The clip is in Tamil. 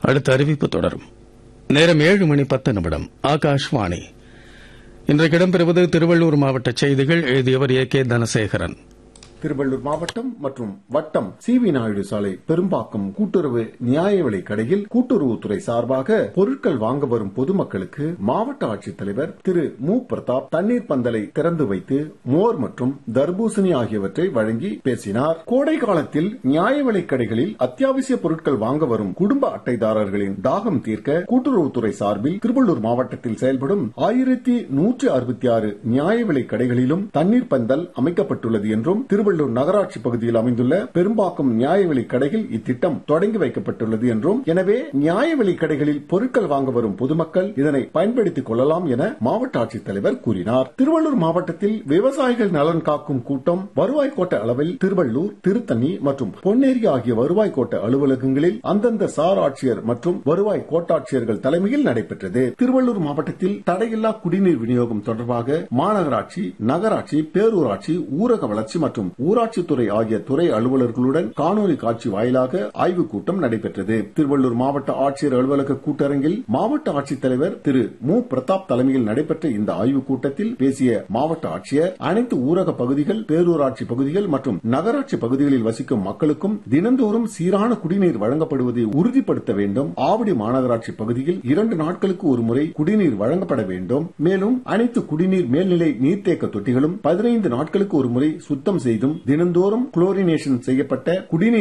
அடுத்த அறிவிப்பு தொடரும் நேரம் ஏழு மணி பத்து நிமிடம் ஆகாஷ்வாணி இன்றைக்கு இடம்பெறுவது திருவள்ளூர் மாவட்ட செய்திகள் எழுதியவர் ஏ கே தனசேகரன் திருவள்ளூர் மாவட்டம் மற்றும் வட்டம் சி வி நாயுடு சாலை பெரும்பாக்கம் கூட்டுறவு நியாய விலை கடையில் கூட்டுறவுத்துறை சார்பாக பொருட்கள் வாங்க வரும் பொதுமக்களுக்கு மாவட்ட ஆட்சித்தலைவர் திரு மு பிரதாப் தண்ணீர் பந்தலை திறந்து வைத்து மோர் மற்றும் தர்பூசணி ஆகியவற்றை வழங்கி பேசினார் கோடை காலத்தில் நியாய விலை கடைகளில் அத்தியாவசிய பொருட்கள் வாங்க வரும் குடும்ப அட்டைதாரர்களின் தாகம் தீர்க்க கூட்டுறவுத்துறை சார்பில் திருவள்ளூர் மாவட்டத்தில் செயல்படும் ஆயிரத்தி நூற்று அறுபத்தி ஆறு நியாய விலை கடைகளிலும் தண்ணீர் பந்தல் அமைக்கப்பட்டுள்ளது என்றும் திருவள்ளூர் நகராட்சி பகுதியில் அமைந்துள்ள பெரும்பாக்கம் நியாய விலை கடையில் இத்திட்டம் தொடங்கி வைக்கப்பட்டுள்ளது என்றும் எனவே நியாய விலை கடைகளில் பொருட்கள் வாங்க வரும் பொதுமக்கள் இதனை பயன்படுத்திக் கொள்ளலாம் என மாவட்ட ஆட்சித்தலைவர் கூறினார் திருவள்ளூர் மாவட்டத்தில் விவசாயிகள் நலன் காக்கும் கூட்டம் வருவாய் கோட்ட அளவில் திருவள்ளூர் திருத்தணி மற்றும் பொன்னேரி ஆகிய வருவாய் கோட்ட அலுவலகங்களில் அந்தந்த சார் ஆட்சியர் மற்றும் வருவாய் கோட்டாட்சியர்கள் தலைமையில் நடைபெற்றது திருவள்ளூர் மாவட்டத்தில் தடையில்லா குடிநீர் விநியோகம் தொடர்பாக மாநகராட்சி நகராட்சி பேரூராட்சி ஊரக வளர்ச்சி மற்றும் ஊராட்சித்துறை ஆகிய துறை அலுவலர்களுடன் காணொலி காட்சி வாயிலாக ஆய்வுக் கூட்டம் நடைபெற்றது திருவள்ளூர் மாவட்ட ஆட்சியர் அலுவலக கூட்டரங்கில் மாவட்ட ஆட்சித்தலைவர் திரு மு பிரதாப் தலைமையில் நடைபெற்ற இந்த ஆய்வுக் கூட்டத்தில் பேசிய மாவட்ட ஆட்சியர் அனைத்து ஊரக பகுதிகள் பேரூராட்சி பகுதிகள் மற்றும் நகராட்சி பகுதிகளில் வசிக்கும் மக்களுக்கும் தினந்தோறும் சீரான குடிநீர் வழங்கப்படுவதை உறுதிப்படுத்த வேண்டும் ஆவடி மாநகராட்சி பகுதியில் இரண்டு நாட்களுக்கு ஒருமுறை குடிநீர் வழங்கப்பட வேண்டும் மேலும் அனைத்து குடிநீர் மேல்நிலை நீர்த்தேக்க தொட்டிகளும் பதினைந்து நாட்களுக்கு ஒருமுறை சுத்தம் செய்தும் தினந்தோறும் குளோரினேஷன் செய்யப்பட்ட குடிநீர்